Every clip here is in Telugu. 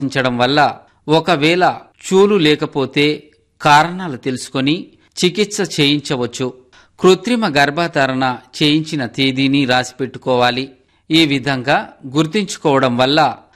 ఉంచడం వల్ల ఒకవేళ చూలు లేకపోతే కారణాలు తెలుసుకొని చికిత్స చేయించవచ్చు కృత్రిమ గర్భధారణ చేయించిన తేదీని రాసిపెట్టుకోవాలి ఈ విధంగా గుర్తించుకోవడం వల్ల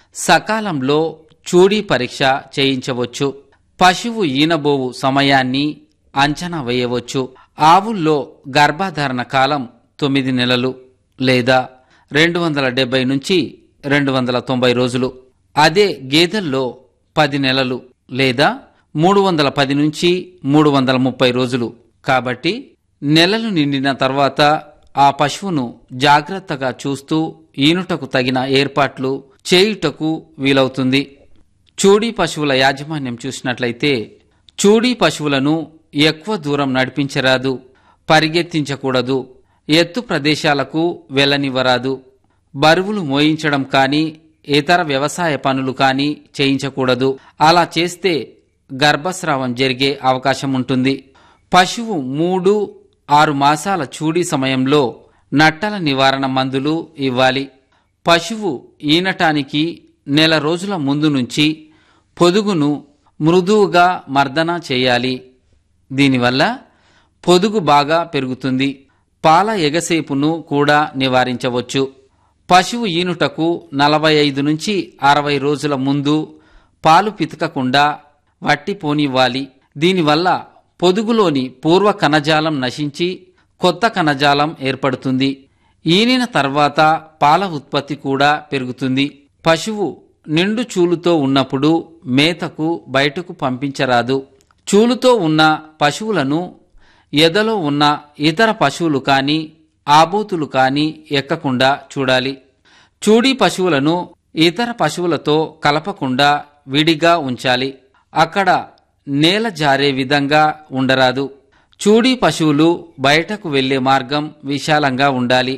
సకాలంలో చూడీ పరీక్ష చేయించవచ్చు పశువు ఈనబోవు సమయాన్ని అంచనా వేయవచ్చు ఆవుల్లో గర్భధారణ కాలం తొమ్మిది నెలలు లేదా రెండు వందల డెబ్బై నుంచి రెండు వందల తొంభై రోజులు అదే గేదెల్లో పది నెలలు లేదా మూడు వందల పది నుంచి మూడు వందల ముప్పై రోజులు కాబట్టి నెలలు నిండిన తర్వాత ఆ పశువును జాగ్రత్తగా చూస్తూ ఈనుటకు తగిన ఏర్పాట్లు చేయుటకు వీలవుతుంది చూడీ పశువుల యాజమాన్యం చూసినట్లయితే చూడీ పశువులను ఎక్కువ దూరం నడిపించరాదు పరిగెత్తించకూడదు ఎత్తు ప్రదేశాలకు వెళ్ళనివ్వరాదు బరువులు మోయించడం కానీ ఇతర వ్యవసాయ పనులు కానీ చేయించకూడదు అలా చేస్తే గర్భస్రావం జరిగే అవకాశం ఉంటుంది పశువు మూడు ఆరు మాసాల చూడీ సమయంలో నట్టల నివారణ మందులు ఇవ్వాలి పశువు ఈనటానికి నెల రోజుల ముందు నుంచి పొదుగును మృదువుగా మర్దన చేయాలి దీనివల్ల పొదుగు బాగా పెరుగుతుంది పాల ఎగసేపును కూడా నివారించవచ్చు పశువు ఈనుటకు నలభై ఐదు నుంచి అరవై రోజుల ముందు పాలు పితకకుండా వట్టి పోనివ్వాలి దీనివల్ల పొదుగులోని పూర్వ కణజాలం నశించి కొత్త కణజాలం ఏర్పడుతుంది ఈనిన తర్వాత పాల ఉత్పత్తి కూడా పెరుగుతుంది పశువు నిండు చూలుతో ఉన్నప్పుడు మేతకు బయటకు పంపించరాదు చూలుతో ఉన్న పశువులను ఎదలో ఉన్న ఇతర పశువులు కాని ఆబోతులు కాని ఎక్కకుండా చూడాలి చూడీ పశువులను ఇతర పశువులతో కలపకుండా విడిగా ఉంచాలి అక్కడ నేల జారే విధంగా ఉండరాదు చూడీ పశువులు బయటకు వెళ్లే మార్గం విశాలంగా ఉండాలి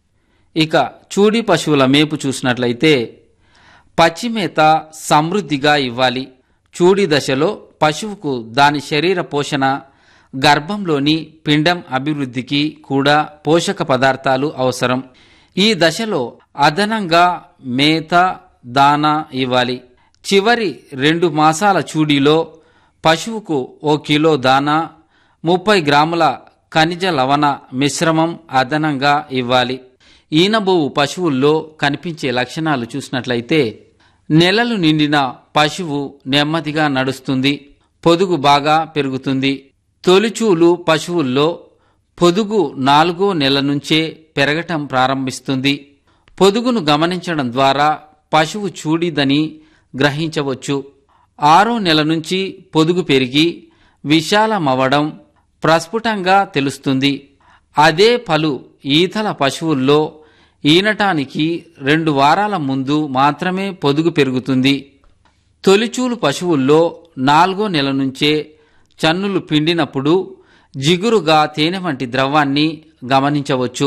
ఇక చూడీ పశువుల మేపు చూసినట్లయితే పచ్చిమేత సమృద్ధిగా ఇవ్వాలి చూడి దశలో పశువుకు దాని శరీర పోషణ గర్భంలోని పిండం అభివృద్ధికి కూడా పోషక పదార్థాలు అవసరం ఈ దశలో అదనంగా మేత దానా ఇవ్వాలి చివరి రెండు మాసాల చూడీలో పశువుకు ఓ కిలో దానా ముప్పై గ్రాముల ఖనిజ లవణ మిశ్రమం అదనంగా ఇవ్వాలి ఈనబోవు పశువుల్లో కనిపించే లక్షణాలు చూసినట్లయితే నెలలు నిండిన పశువు నెమ్మదిగా నడుస్తుంది పొదుగు బాగా పెరుగుతుంది తొలిచూలు పశువుల్లో పొదుగు నాలుగో నెల నుంచే పెరగటం ప్రారంభిస్తుంది పొదుగును గమనించడం ద్వారా పశువు చూడిదని గ్రహించవచ్చు ఆరో నెల నుంచి పొదుగు పెరిగి విశాలమవడం ప్రస్ఫుటంగా తెలుస్తుంది అదే పలు ఈతల పశువుల్లో ఈనటానికి రెండు వారాల ముందు మాత్రమే పొదుగు పెరుగుతుంది తొలిచూలు పశువుల్లో నాలుగో నెల నుంచే చన్నులు పిండినప్పుడు జిగురుగా తేనె వంటి ద్రవాన్ని గమనించవచ్చు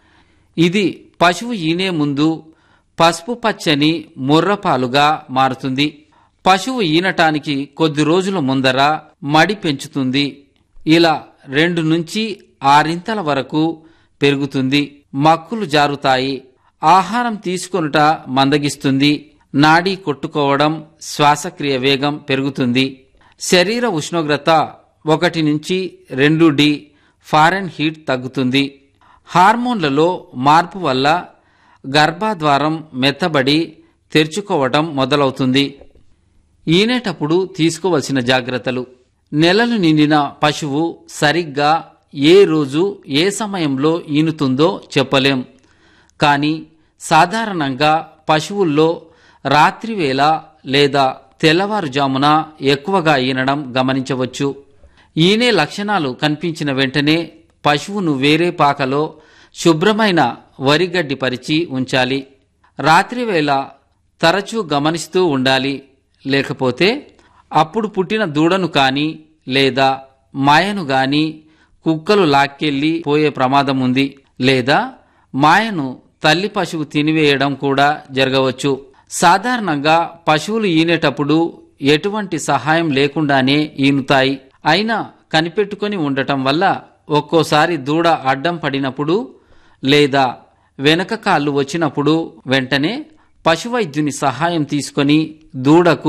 ఇది పశువు ఈనే ముందు పసుపు పచ్చని ముర్రపాలుగా మారుతుంది పశువు ఈనటానికి కొద్ది రోజుల ముందర మడి పెంచుతుంది ఇలా రెండు నుంచి ఆరింతల వరకు పెరుగుతుంది మక్కులు జారుతాయి ఆహారం తీసుకొనుట మందగిస్తుంది నాడీ కొట్టుకోవడం శ్వాసక్రియ వేగం పెరుగుతుంది శరీర ఉష్ణోగ్రత ఒకటి నుంచి రెండు డి ఫారెన్ హీట్ తగ్గుతుంది హార్మోన్లలో మార్పు వల్ల గర్భద్వారం మెత్తబడి తెరుచుకోవటం మొదలవుతుంది ఈనేటప్పుడు తీసుకోవలసిన జాగ్రత్తలు నెలలు నిండిన పశువు సరిగ్గా ఏ రోజు ఏ సమయంలో ఈనుతుందో చెప్పలేం కానీ సాధారణంగా పశువుల్లో రాత్రివేళ లేదా తెల్లవారుజామున ఎక్కువగా ఈనడం గమనించవచ్చు ఈనే లక్షణాలు కనిపించిన వెంటనే పశువును వేరే పాకలో శుభ్రమైన వరిగడ్డి పరిచి ఉంచాలి రాత్రివేళ తరచూ గమనిస్తూ ఉండాలి లేకపోతే అప్పుడు పుట్టిన దూడను కాని లేదా మాయను గాని కుక్కలు లాక్కెళ్లి పోయే ప్రమాదం ఉంది లేదా మాయను తల్లి పశువు తినివేయడం కూడా జరగవచ్చు సాధారణంగా పశువులు ఈనేటప్పుడు ఎటువంటి సహాయం లేకుండానే ఈనుతాయి అయినా కనిపెట్టుకొని ఉండటం వల్ల ఒక్కోసారి దూడ అడ్డం పడినప్పుడు లేదా వెనక కాళ్ళు వచ్చినప్పుడు వెంటనే పశువైద్యుని సహాయం తీసుకొని దూడకు